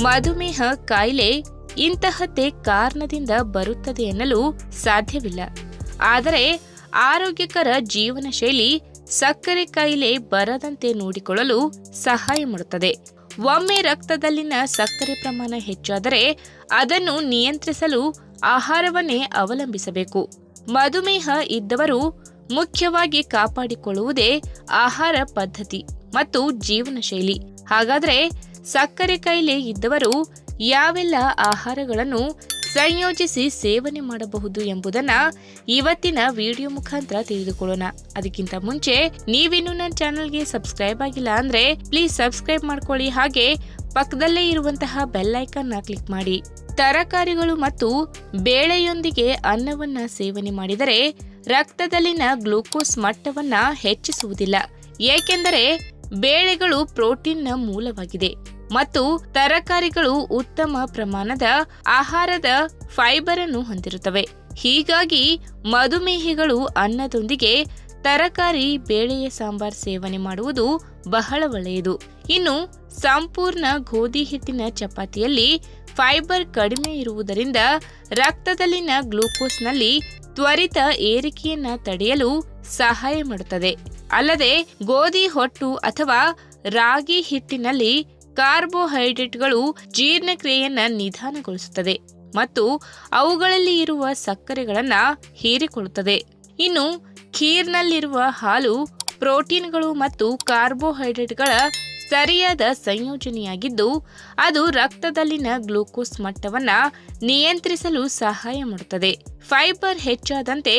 ಮಧುಮೇಹ ಕಾಯಿಲೆ ಇಂತಹದ್ದೇ ಕಾರಣದಿಂದ ಬರುತ್ತದೆ ಎನ್ನಲು ಸಾಧ್ಯವಿಲ್ಲ ಆದರೆ ಆರೋಗ್ಯಕರ ಜೀವನ ಶೈಲಿ ಸಕ್ಕರೆ ಕಾಯಿಲೆ ಬರದಂತೆ ನೋಡಿಕೊಳ್ಳಲು ಸಹಾಯ ಮಾಡುತ್ತದೆ ಒಮ್ಮೆ ರಕ್ತದಲ್ಲಿನ ಸಕ್ಕರೆ ಪ್ರಮಾಣ ಹೆಚ್ಚಾದರೆ ಅದನ್ನು ನಿಯಂತ್ರಿಸಲು ಆಹಾರವನ್ನೇ ಅವಲಂಬಿಸಬೇಕು ಮಧುಮೇಹ ಇದ್ದವರು ಮುಖ್ಯವಾಗಿ ಕಾಪಾಡಿಕೊಳ್ಳುವುದೇ ಆಹಾರ ಪದ್ಧತಿ ಮತ್ತು ಜೀವನ ಶೈಲಿ ಹಾಗಾದ್ರೆ ಸಕ್ಕರೆ ಕಾಯಿಲೆ ಇದ್ದವರು ಯಾವೆಲ್ಲ ಆಹಾರಗಳನ್ನು ಸಂಯೋಜಿಸಿ ಸೇವನೆ ಮಾಡಬಹುದು ಎಂಬುದನ್ನ ಇವತ್ತಿನ ವಿಡಿಯೋ ಮುಖಾಂತರ ತಿಳಿದುಕೊಳ್ಳೋಣ ಅದಕ್ಕಿಂತ ಮುಂಚೆ ನೀವಿನ್ನು ನನ್ನ ಚಾನಲ್ಗೆ ಸಬ್ಸ್ಕ್ರೈಬ್ ಆಗಿಲ್ಲ ಅಂದ್ರೆ ಪ್ಲೀಸ್ ಸಬ್ಸ್ಕ್ರೈಬ್ ಮಾಡ್ಕೊಳ್ಳಿ ಹಾಗೆ ಪಕ್ಕದಲ್ಲೇ ಇರುವಂತಹ ಬೆಲ್ ಐಕನ್ನ ಕ್ಲಿಕ್ ಮಾಡಿ ತರಕಾರಿಗಳು ಮತ್ತು ಬೇಳೆಯೊಂದಿಗೆ ಅನ್ನವನ್ನ ಸೇವನೆ ಮಾಡಿದರೆ ರಕ್ತದಲ್ಲಿನ ಗ್ಲೂಕೋಸ್ ಮಟ್ಟವನ್ನ ಹೆಚ್ಚಿಸುವುದಿಲ್ಲ ಏಕೆಂದರೆ ಬೇಳೆಗಳು ಪ್ರೋಟೀನ್ನ ಮೂಲವಾಗಿದೆ ಮತ್ತು ತರಕಾರಿಗಳು ಉತ್ತಮ ಪ್ರಮಾಣದ ಆಹಾರದ ಫೈಬರ್ ಅನ್ನು ಹೊಂದಿರುತ್ತವೆ ಹೀಗಾಗಿ ಮಧುಮೇಹಿಗಳು ಅನ್ನದೊಂದಿಗೆ ತರಕಾರಿ ಬೇಳೆಯ ಸಾಂಬಾರ್ ಸೇವನೆ ಮಾಡುವುದು ಬಹಳ ಒಳ್ಳೆಯದು ಇನ್ನು ಸಂಪೂರ್ಣ ಗೋಧಿ ಹಿಟ್ಟಿನ ಚಪಾತಿಯಲ್ಲಿ ಫೈಬರ್ ಕಡಿಮೆ ಇರುವುದರಿಂದ ರಕ್ತದಲ್ಲಿನ ಗ್ಲೂಕೋಸ್ನಲ್ಲಿ ತ್ವರಿತ ಏರಿಕೆಯನ್ನ ತಡೆಯಲು ಸಹಾಯ ಮಾಡುತ್ತದೆ ಅಲ್ಲದೆ ಗೋಧಿ ಹೊಟ್ಟು ಅಥವಾ ರಾಗಿ ಹಿಟ್ಟಿನಲ್ಲಿ ಕಾರ್ಬೋಹೈಡ್ರೇಟ್ಗಳು ಜೀರ್ಣಕ್ರಿಯೆಯನ್ನ ನಿಧಾನಗೊಳಿಸುತ್ತದೆ ಮತ್ತು ಅವುಗಳಲ್ಲಿ ಇರುವ ಸಕ್ಕರೆಗಳನ್ನ ಹೀರಿಕೊಳ್ಳುತ್ತದೆ ಇನ್ನು ಖೀರ್ನಲ್ಲಿರುವ ಹಾಲು ಪ್ರೋಟೀನ್ಗಳು ಮತ್ತು ಕಾರ್ಬೋಹೈಡ್ರೇಟ್ಗಳ ಸರಿಯಾದ ಸಂಯೋಜನೆಯಾಗಿದ್ದು ಅದು ರಕ್ತದಲ್ಲಿನ ಗ್ಲೂಕೋಸ್ ಮಟ್ಟವನ್ನ ನಿಯಂತ್ರಿಸಲು ಸಹಾಯ ಮಾಡುತ್ತದೆ ಫೈಬರ್ ಹೆಚ್ಚಾದಂತೆ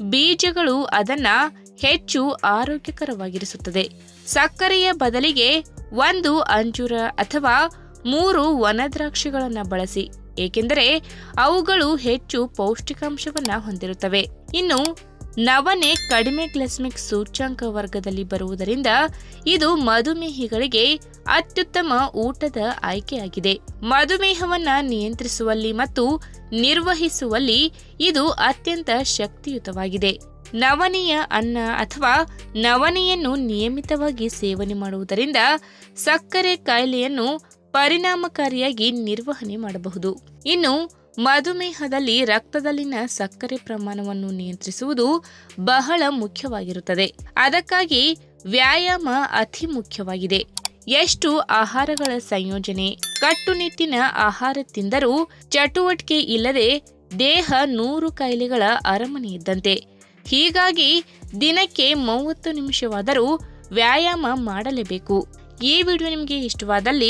ಬೀಜಗಳು ಅದನ್ನ ಹೆಚ್ಚು ಆರೋಗ್ಯಕರವಾಗಿರಿಸುತ್ತದೆ ಸಕ್ಕರೆಯ ಬದಲಿಗೆ ಒಂದು ಅಂಜೂರ ಅಥವಾ ಮೂರು ವನದ್ರಾಕ್ಷಿಗಳನ್ನು ಬಳಸಿ ಏಕೆಂದರೆ ಅವುಗಳು ಹೆಚ್ಚು ಪೌಷ್ಟಿಕಾಂಶವನ್ನ ಹೊಂದಿರುತ್ತವೆ ಇನ್ನು ನವನೆ ಕಡಿಮೆ ಗ್ಲೈಸಮಿಕ್ ಸೂಚ್ಯಾಂಕ ವರ್ಗದಲ್ಲಿ ಬರುವುದರಿಂದ ಇದು ಮಧುಮೇಹಿಗಳಿಗೆ ಅತ್ಯುತ್ತಮ ಊಟದ ಆಯ್ಕೆಯಾಗಿದೆ ಮಧುಮೇಹವನ್ನ ನಿಯಂತ್ರಿಸುವಲ್ಲಿ ಮತ್ತು ನಿರ್ವಹಿಸುವಲ್ಲಿ ಇದು ಅತ್ಯಂತ ಶಕ್ತಿಯುತವಾಗಿದೆ ನವನೆಯ ಅನ್ನ ಅಥವಾ ನವನೆಯನ್ನು ನಿಯಮಿತವಾಗಿ ಸೇವನೆ ಮಾಡುವುದರಿಂದ ಸಕ್ಕರೆ ಕಾಯಿಲೆಯನ್ನು ಪರಿಣಾಮಕಾರಿಯಾಗಿ ನಿರ್ವಹಣೆ ಮಾಡಬಹುದು ಇನ್ನು ಮಧುಮೇಹದಲ್ಲಿ ರಕ್ತದಲ್ಲಿನ ಸಕ್ಕರೆ ಪ್ರಮಾಣವನ್ನು ನಿಯಂತ್ರಿಸುವುದು ಬಹಳ ಮುಖ್ಯವಾಗಿರುತ್ತದೆ ಅದಕ್ಕಾಗಿ ವ್ಯಾಯಾಮ ಅತಿ ಮುಖ್ಯವಾಗಿದೆ ಎಷ್ಟು ಆಹಾರಗಳ ಸಂಯೋಜನೆ ಕಟ್ಟುನಿಟ್ಟಿನ ಆಹಾರ ತಿಂದರೂ ಚಟುವಟಿಕೆ ಇಲ್ಲದೆ ದೇಹ ನೂರು ಕಾಯಿಲೆಗಳ ಅರಮನೆ ಇದ್ದಂತೆ ಹೀಗಾಗಿ ದಿನಕ್ಕೆ ಮೂವತ್ತು ನಿಮಿಷವಾದರೂ ವ್ಯಾಯಾಮ ಮಾಡಲೇಬೇಕು ಈ ವಿಡಿಯೋ ನಿಮಗೆ ಇಷ್ಟವಾದಲ್ಲಿ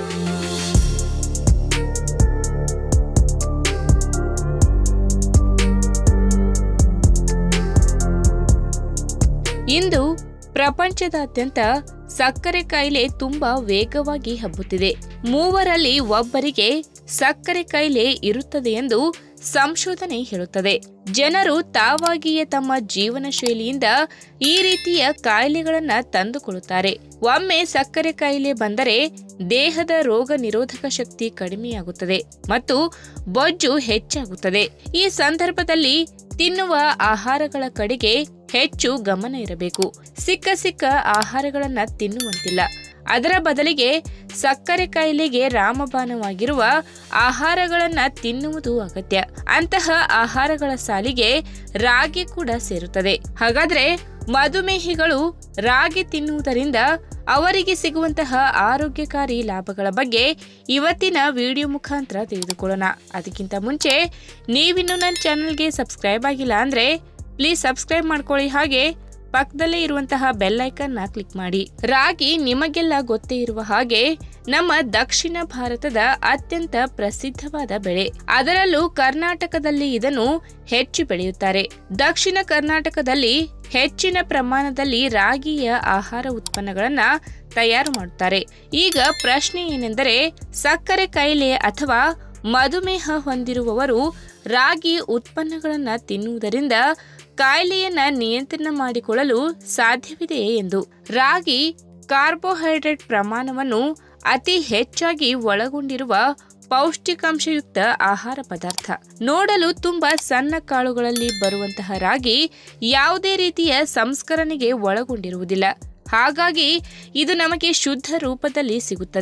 ಇಂದು ಪ್ರಪಂಚದಾದ್ಯಂತ ಸಕ್ಕರೆ ಕಾಯಿಲೆ ತುಂಬಾ ವೇಗವಾಗಿ ಹಬ್ಬುತ್ತಿದೆ ಮೂವರಲ್ಲಿ ಒಬ್ಬರಿಗೆ ಸಕ್ಕರೆ ಕಾಯಿಲೆ ಇರುತ್ತದೆ ಎಂದು ಸಂಶೋಧನೆ ಹೇಳುತ್ತದೆ ಜನರು ತಾವಾಗಿಯೇ ತಮ್ಮ ಜೀವನ ಶೈಲಿಯಿಂದ ಈ ರೀತಿಯ ಕಾಯಿಲೆಗಳನ್ನ ತಂದುಕೊಳ್ಳುತ್ತಾರೆ ಒಮ್ಮೆ ಸಕ್ಕರೆ ಕಾಯಿಲೆ ಬಂದರೆ ದೇಹದ ರೋಗ ನಿರೋಧಕ ಶಕ್ತಿ ಕಡಿಮೆಯಾಗುತ್ತದೆ ಮತ್ತು ಬೊಜ್ಜು ಹೆಚ್ಚಾಗುತ್ತದೆ ಈ ಸಂದರ್ಭದಲ್ಲಿ ತಿನ್ನುವ ಆಹಾರಗಳ ಕಡೆಗೆ ಹೆಚ್ಚು ಗಮನ ಇರಬೇಕು ಸಿಕ್ಕ ಸಿಕ್ಕ ಆಹಾರಗಳನ್ನ ತಿನ್ನುವಂತಿಲ್ಲ ಅದರ ಬದಲಿಗೆ ಸಕ್ಕರೆ ಕಾಯಿಲೆಗೆ ರಾಮಬಾಣವಾಗಿರುವ ಆಹಾರಗಳನ್ನ ತಿನ್ನುವುದು ಅಗತ್ಯ ಅಂತಹ ಆಹಾರಗಳ ಸಾಲಿಗೆ ರಾಗಿ ಕೂಡ ಸೇರುತ್ತದೆ ಹಾಗಾದ್ರೆ ಮಧುಮೇಹಿಗಳು ರಾಗಿ ತಿನ್ನುವುದರಿಂದ ಅವರಿಗೆ ಸಿಗುವಂತಹ ಆರೋಗ್ಯಕಾರಿ ಲಾಭಗಳ ಬಗ್ಗೆ ಇವತ್ತಿನ ವಿಡಿಯೋ ಮುಖಾಂತರ ತಿಳಿದುಕೊಳ್ಳೋಣ ಅದಕ್ಕಿಂತ ಮುಂಚೆ ನೀವಿನ್ನು ನನ್ನ ಚಾನಲ್ಗೆ ಸಬ್ಸ್ಕ್ರೈಬ್ ಆಗಿಲ್ಲ ಅಂದ್ರೆ ಪ್ಲೀಸ್ ಸಬ್ಸ್ಕ್ರೈಬ್ ಮಾಡ್ಕೊಳ್ಳಿ ಹಾಗೆ ಪಕ್ಕದಲ್ಲೇ ಇರುವಂತಹ ಬೆಲ್ ಐಕನ್ನ ಕ್ಲಿಕ್ ಮಾಡಿ ರಾಗಿ ನಿಮಗೆಲ್ಲ ಗೊತ್ತೇ ಇರುವ ಹಾಗೆ ನಮ್ಮ ದಕ್ಷಿಣ ಭಾರತದ ಅತ್ಯಂತ ಪ್ರಸಿದ್ಧವಾದ ಬೆಳೆ ಅದರಲ್ಲೂ ಕರ್ನಾಟಕದಲ್ಲಿ ಇದನ್ನು ಹೆಚ್ಚು ಬೆಳೆಯುತ್ತಾರೆ ದಕ್ಷಿಣ ಕರ್ನಾಟಕದಲ್ಲಿ ಹೆಚ್ಚಿನ ಪ್ರಮಾಣದಲ್ಲಿ ರಾಗಿಯ ಆಹಾರ ಉತ್ಪನ್ನಗಳನ್ನ ತಯಾರು ಮಾಡುತ್ತಾರೆ ಈಗ ಪ್ರಶ್ನೆ ಏನೆಂದರೆ ಸಕ್ಕರೆ ಕಾಯಿಲೆ ಅಥವಾ ಮಧುಮೇಹ ಹೊಂದಿರುವವರು ರಾಗಿ ಉತ್ಪನ್ನಗಳನ್ನ ತಿನ್ನುವುದರಿಂದ ಕಾಯಿಲೆಯನ್ನ ನಿಯಂತ್ರಣ ಮಾಡಿಕೊಳ್ಳಲು ಸಾಧ್ಯವಿದೆಯೇ ಎಂದು ರಾಗಿ ಕಾರ್ಬೋಹೈಡ್ರೇಟ್ ಪ್ರಮಾಣವನ್ನು ಅತಿ ಹೆಚ್ಚಾಗಿ ಒಳಗೊಂಡಿರುವ ಪೌಷ್ಟಿಕಾಂಶಯುಕ್ತ ಆಹಾರ ಪದಾರ್ಥ ನೋಡಲು ತುಂಬಾ ಸಣ್ಣ ಕಾಳುಗಳಲ್ಲಿ ಬರುವಂತಹ ರಾಗಿ ಯಾವುದೇ ರೀತಿಯ ಸಂಸ್ಕರಣೆಗೆ ಒಳಗೊಂಡಿರುವುದಿಲ್ಲ ಹಾಗಾಗಿ ಇದು ನಮಗೆ ಶುದ್ಧ ರೂಪದಲ್ಲಿ ಸಿಗುತ್ತದೆ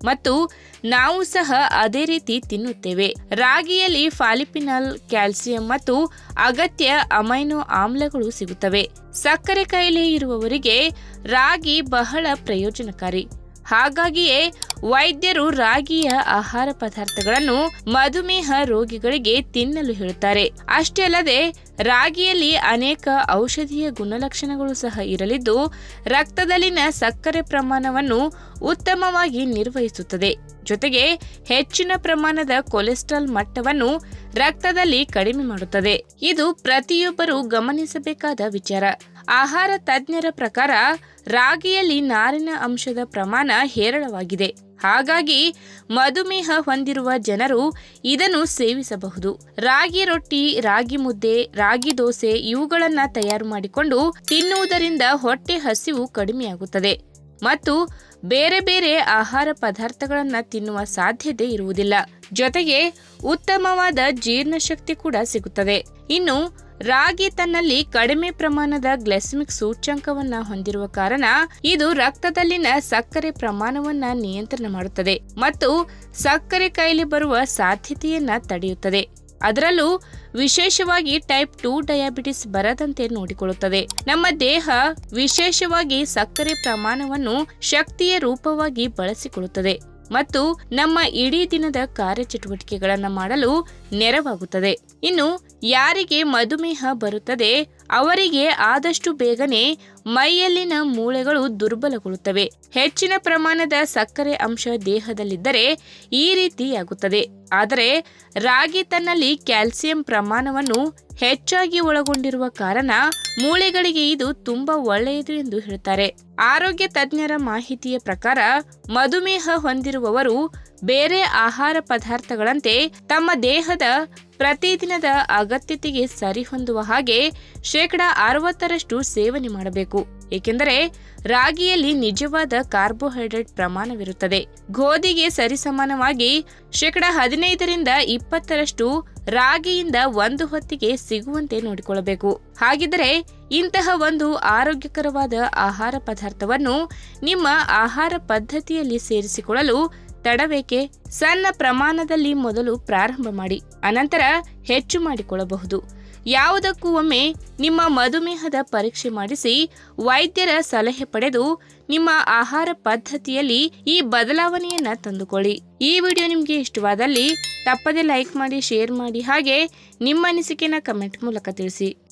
ಮತ್ತು ನಾವು ಸಹ ಅದೇ ರೀತಿ ತಿನ್ನುತ್ತೇವೆ ರಾಗಿಯಲ್ಲಿ ಫಾಲಿಪಿನಲ್ ಕ್ಯಾಲ್ಸಿಯಂ ಮತ್ತು ಅಗತ್ಯ ಅಮೈನೋ ಆಮ್ಲಗಳು ಸಿಗುತ್ತವೆ ಸಕ್ಕರೆ ಕಾಯಿಲೆ ಇರುವವರಿಗೆ ರಾಗಿ ಬಹಳ ಪ್ರಯೋಜನಕಾರಿ ಹಾಗಾಗಿಯೇ ವೈದ್ಯರು ರಾಗಿಯ ಆಹಾರ ಪದಾರ್ಥಗಳನ್ನು ಮಧುಮೇಹ ರೋಗಿಗಳಿಗೆ ತಿನ್ನಲು ಹೇಳುತ್ತಾರೆ ಅಷ್ಟೇ ಅಲ್ಲದೆ ರಾಗಿಯಲ್ಲಿ ಅನೇಕ ಔಷಧೀಯ ಗುಣಲಕ್ಷಣಗಳು ಸಹ ಇರಲಿದ್ದು ರಕ್ತದಲ್ಲಿನ ಸಕ್ಕರೆ ಪ್ರಮಾಣವನ್ನು ಉತ್ತಮವಾಗಿ ನಿರ್ವಹಿಸುತ್ತದೆ ಜೊತೆಗೆ ಹೆಚ್ಚಿನ ಪ್ರಮಾಣದ ಕೊಲೆಸ್ಟ್ರಾಲ್ ಮಟ್ಟವನ್ನು ರಕ್ತದಲ್ಲಿ ಕಡಿಮೆ ಮಾಡುತ್ತದೆ ಇದು ಪ್ರತಿಯೊಬ್ಬರು ಗಮನಿಸಬೇಕಾದ ವಿಚಾರ ಆಹಾರ ತಜ್ಞರ ಪ್ರಕಾರ ರಾಗಿಯಲ್ಲಿ ನಾರಿನ ಅಂಶದ ಪ್ರಮಾಣ ಹೇರಳವಾಗಿದೆ ಹಾಗಾಗಿ ಮಧುಮೇಹ ಹೊಂದಿರುವ ಜನರು ಇದನ್ನು ಸೇವಿಸಬಹುದು ರಾಗಿ ರೊಟ್ಟಿ ರಾಗಿ ಮುದ್ದೆ ರಾಗಿ ದೋಸೆ ಇವುಗಳನ್ನ ತಯಾರು ಮಾಡಿಕೊಂಡು ತಿನ್ನುವುದರಿಂದ ಹೊಟ್ಟೆ ಹಸಿವು ಕಡಿಮೆಯಾಗುತ್ತದೆ ಮತ್ತು ಬೇರೆ ಬೇರೆ ಆಹಾರ ಪದಾರ್ಥಗಳನ್ನು ತಿನ್ನುವ ಸಾಧ್ಯತೆ ಇರುವುದಿಲ್ಲ ಜೊತೆಗೆ ಉತ್ತಮವಾದ ಜೀರ್ಣಶಕ್ತಿ ಕೂಡ ಸಿಗುತ್ತದೆ ಇನ್ನು ರಾಗಿ ತನ್ನಲ್ಲಿ ಕಡಿಮೆ ಪ್ರಮಾಣದ ಗ್ಲೆಸಮಿಕ್ ಸೂಚ್ಯಂಕವನ್ನ ಹೊಂದಿರುವ ಕಾರಣ ಇದು ರಕ್ತದಲ್ಲಿನ ಸಕ್ಕರೆ ಪ್ರಮಾಣವನ್ನ ನಿಯಂತ್ರಣ ಮಾಡುತ್ತದೆ ಮತ್ತು ಸಕ್ಕರೆ ಕಾಯಿಲೆ ಬರುವ ಸಾಧ್ಯತೆಯನ್ನ ತಡೆಯುತ್ತದೆ ಅದರಲ್ಲೂ ವಿಶೇಷವಾಗಿ ಟೈಪ್ ಟೂ ಡಯಾಬಿಟಿಸ್ ಬರದಂತೆ ನೋಡಿಕೊಳ್ಳುತ್ತದೆ ನಮ್ಮ ದೇಹ ವಿಶೇಷವಾಗಿ ಸಕ್ಕರೆ ಪ್ರಮಾಣವನ್ನು ಶಕ್ತಿಯ ರೂಪವಾಗಿ ಬಳಸಿಕೊಳ್ಳುತ್ತದೆ ಮತ್ತು ನಮ್ಮ ಇಡೀ ದಿನದ ಕಾರ್ಯಚಟುವಟಿಕೆಗಳನ್ನು ಮಾಡಲು ನೆರವಾಗುತ್ತದೆ ಇನ್ನು ಯಾರಿಗೆ ಮಧುಮೇಹ ಬರುತ್ತದೆ ಅವರಿಗೆ ಆದಷ್ಟು ಬೇಗನೆ ಮೈಯಲ್ಲಿನ ಮೂಳೆಗಳು ದುರ್ಬಲಗೊಳ್ಳುತ್ತವೆ ಹೆಚ್ಚಿನ ಪ್ರಮಾಣದ ಸಕ್ಕರೆ ಅಂಶ ದೇಹದಲ್ಲಿದ್ದರೆ ಈ ರೀತಿಯಾಗುತ್ತದೆ ಆದರೆ ರಾಗಿ ತನ್ನಲ್ಲಿ ಕ್ಯಾಲ್ಸಿಯಂ ಪ್ರಮಾಣವನ್ನು ಹೆಚ್ಚಾಗಿ ಒಳಗೊಂಡಿರುವ ಕಾರಣ ಮೂಳೆಗಳಿಗೆ ಇದು ತುಂಬಾ ಒಳ್ಳೆಯದು ಎಂದು ಹೇಳ್ತಾರೆ ಆರೋಗ್ಯ ತಜ್ಞರ ಮಾಹಿತಿಯ ಪ್ರಕಾರ ಮಧುಮೇಹ ಹೊಂದಿರುವವರು ಬೇರೆ ಆಹಾರ ಪದಾರ್ಥಗಳಂತೆ ತಮ್ಮ ದೇಹದ ಪ್ರತಿದಿನದ ಅಗತ್ಯತೆಗೆ ಸರಿಹೊಂದುವ ಹಾಗೆ ಶೇಕಡ ಅರವತ್ತರಷ್ಟು ಸೇವನೆ ಮಾಡಬೇಕು ಏಕೆಂದರೆ ರಾಗಿಯಲ್ಲಿ ನಿಜವಾದ ಕಾರ್ಬೋಹೈಡ್ರೇಟ್ ಪ್ರಮಾಣವಿರುತ್ತದೆ ಗೋಧಿಗೆ ಸರಿಸಮಾನವಾಗಿ ಶೇಕಡ ಹದಿನೈದರಿಂದ ಇಪ್ಪತ್ತರಷ್ಟು ರಾಗಿಯಿಂದ ಒಂದು ಹೊತ್ತಿಗೆ ಸಿಗುವಂತೆ ನೋಡಿಕೊಳ್ಳಬೇಕು ಹಾಗಿದ್ದರೆ ಇಂತಹ ಒಂದು ಆರೋಗ್ಯಕರವಾದ ಆಹಾರ ಪದಾರ್ಥವನ್ನು ನಿಮ್ಮ ಆಹಾರ ಪದ್ಧತಿಯಲ್ಲಿ ಸೇರಿಸಿಕೊಳ್ಳಲು ತಡಬೇಕೆ ಸಣ್ಣ ಪ್ರಮಾಣದಲ್ಲಿ ಮೊದಲು ಪ್ರಾರಂಭ ಮಾಡಿ ಅನಂತರ ಹೆಚ್ಚು ಮಾಡಿಕೊಳ್ಳಬಹುದು ಯಾವುದಕ್ಕೂ ಒಮ್ಮೆ ನಿಮ್ಮ ಮಧುಮೇಹದ ಪರೀಕ್ಷೆ ಮಾಡಿಸಿ ವೈದ್ಯರ ಸಲಹೆ ಪಡೆದು ನಿಮ್ಮ ಆಹಾರ ಪದ್ಧತಿಯಲ್ಲಿ ಈ ಬದಲಾವಣೆಯನ್ನ ತಂದುಕೊಳ್ಳಿ ಈ ವಿಡಿಯೋ ನಿಮಗೆ ಇಷ್ಟವಾದಲ್ಲಿ ತಪ್ಪದೆ ಲೈಕ್ ಮಾಡಿ ಶೇರ್ ಮಾಡಿ ಹಾಗೆ ನಿಮ್ಮ ಅನಿಸಿಕೆನ ಕಮೆಂಟ್ ಮೂಲಕ ತಿಳಿಸಿ